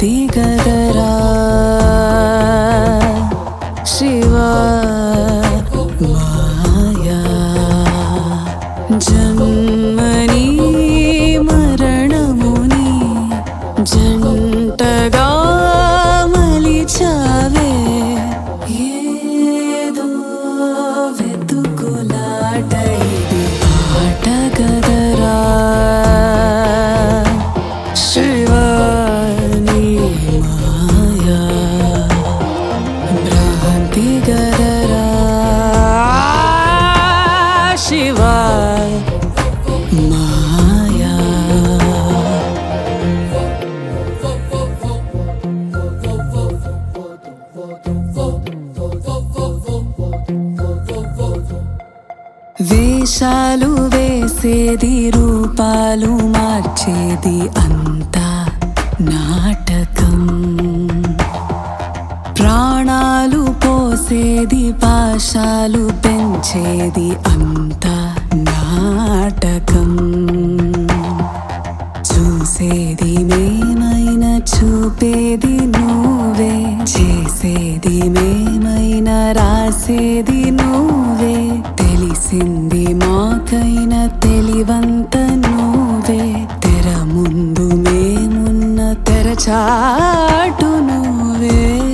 భ్రాంతి గదరా శివ మాయా జన్మని మరణముని జంటగా మలిచావే ఏదో వెతుకులాట ఇది ఆట గదరా శివాని మాయా భ్రాంతి గదరా శివా మాయా వేషాలు వేసేది రూపాలు మార్చేది అంతా నాటకం ప్రాణాలు పోసేది పాశాలు పెంచేది అంతా నాటకం చూసేది మేమైనా చూపేది నువ్వే చేసేది మేమైనా రాసేది నువ్వే తెలిసింది మాకైనా తెలివంత నువ్వే తెర ముందు మేమున్న తెరచాటు నువ్వే